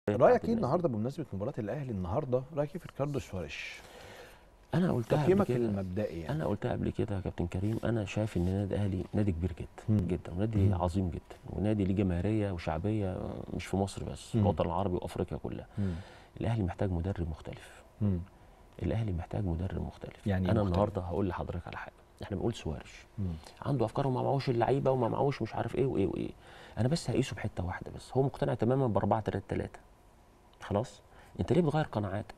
رايك ايه النهارده بمناسبه مباراه الاهلي النهارده رايك ايه في ريكاردو سواريش انا قلتها قبل تقييمك كده المبدئي يعني انا قلتها قبل كده يا كابتن كريم انا شايف ان النادي الاهلي نادي كبير جدا مم. جدا ونادي مم. عظيم جدا ونادي ليه جماهيريه وشعبيه مش في مصر بس مم. الوطن العربي وافريقيا كلها مم. الاهلي محتاج مدرب مختلف مم. الاهلي محتاج مدرب مختلف يعني إيه انا مختلف؟ النهارده هقول لحضرتك على حاجه احنا بنقول سوارش مم. عنده افكار وما معهوش اللعيبه وما معهوش مش عارف ايه وايه وايه انا بس هقيسه بحته واحده بس هو مقتنع تماما ب 4 3 3 خلاص انت ليه بتغير قناعاتك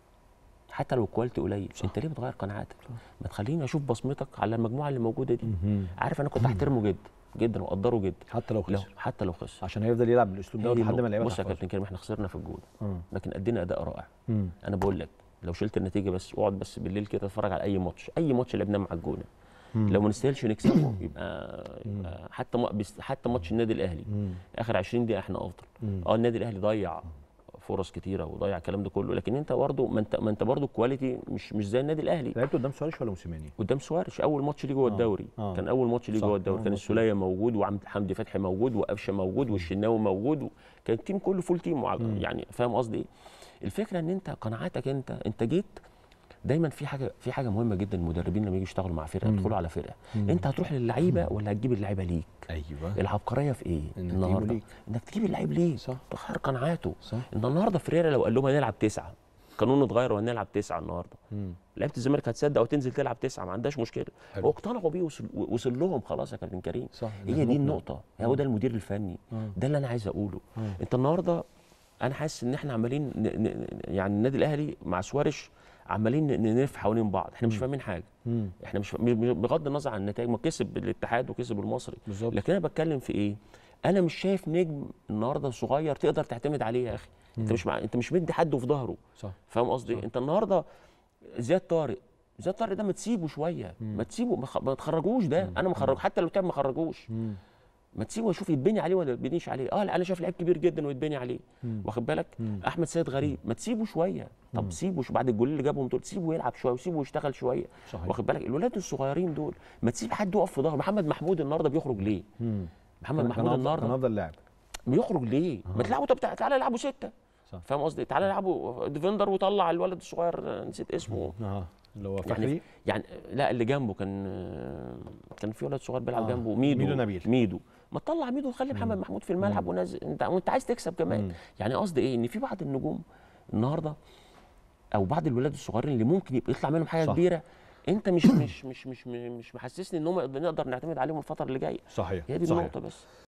حتى لو الكواليتي قليل صح. انت ليه بتغير قناعاتك ما تخليني اشوف بصمتك على المجموعه اللي موجوده دي مم. عارف انا كنت احترمه جدا جدا واقدره جدا حتى لو لو خسر حتى لو خسر عشان هيفضل يلعب بالاسلوب هي ده دي لحد ما النقطة. اللعيبه بص يا تحفظه. كابتن كريم احنا خسرنا في الجول مم. لكن ادينا اداء رائع مم. انا بقول لك لو شلت النتيجه بس اقعد بس بالليل كده اتفرج على اي ماتش اي ماتش لعبناه مع الجونه مم. لو ما نستاهلش نكسبه يبقى, يبقى حتى ما- بس- حتى ماتش النادي الاهلي مم. اخر 20 دقيقه احنا افضل مم. اه النادي الاهلي ضيع فرص كتيره وضيع الكلام ده كله لكن انت برضه ما انت ما انت برضه الكواليتي مش مش زي النادي الاهلي لعبت قدام سواريش ولا موسيماني؟ قدام سوارش اول ماتش ليه جوه آه، الدوري آه. كان اول ماتش ليه صح، جوه الدوري أول كان ماتش السوليه موجود وحمدي فتحي موجود وقفشه موجود والشناوي موجود و... كان التيم كله فول تيم وع- مم. يعني فاهم قصدي ايه الفكره ان انت قناعاتك انت انت جيت دايما في حاجه في حاجه مهمه جدا المدربين لما يجوا يشتغلوا مع فرقه مم. يدخلوا على فرقه مم. انت هتروح للعيبه ولا هتجيب اللعيبه ليك ايوه العبقريه في ايه إنك تجيبه النهارده ليك. انك تجيب اللعيب ليه صح. تغير قناعاته صح انت النهارده فريرا لو قال لهم هنلعب تسعه قانونه اتغير وهنلعب تسعه النهارده مم. لعيبه الزمالك هتصدق وتنزل تلعب تسعه ما عندهاش مشكله حلو. واقتنعوا بيه وصل, وصل لهم خلاص يا كابتن كريم صح هي دي النقطه هو ده المدير الفني آه. ده اللي انا عايز اقوله آه. انت النهارده انا حاسس ان احنا عمالين ن... ن... يعني النادي الاهلي مع سوارش عمالين ن- نلف حوالين بعض احنا مش فاهمين حاجه مم. احنا مش فاهم- بغض النظر عن النتائج ما كسب الاتحاد وكسب المصري بالظبط لكن انا بتكلم في ايه انا مش شايف نجم النهارده صغير تقدر تعتمد عليه يا اخي انت مش مع... انت مش مدي حد في ظهره صح فاهم قصدي صح. انت النهارده زياد طارق زياد طارق ده ما تسيبه شويه مم. ما تسيبه ما, خ... ما تخرجوش ده انا ما خرج حتى لو تعب ما خرجوش مم. ما تسيبه يشوف يتبني عليه ولا ما يتبنيش عليه اه لا انا شايف لعيب كبير جدا ويتبني عليه مم. واخد بالك مم. احمد سيد غريب ما تسيبه شويه طب سيبه شو بعد الجول اللي جابهم دول سيبه يلعب شويه وسيبه يشتغل شويه صحيح واخد بالك الولاد الصغيرين دول ما تسيب حد يقف في ظهره محمد محمود النهارده بيخرج ليه مم. محمد كان- محمود كان أفضل- النهارده كان افضل لاعب بيخرج ليه؟ ما تلعبوا طب تع- تعالى العبوا سته صح. فاهم قصدي؟ تعالى العبوا ديفندر وطلع الولد الصغير آه، نسيت اسمه اه اللي هو يعني فخري يعني لا اللي جنبه كان آه، كان في ولد صغير بيلعب آه، جنبه ميدو ميدو نبيل. ميدو ما تطلع ميدو وخلي محمد محمود في الملعب ونزل انت وانت عايز تكسب كمان مم. يعني قصدي ايه ان في بعض النجوم النهارده او بعض الولاد الصغيرين اللي ممكن يبقى يطلع منهم حاجه صح. كبيره انت مش مش مش مش مش محسسني ان هم نقدر نعتمد عليهم الفتره اللي جايه صحيح هي دي صحيح. النقطه بس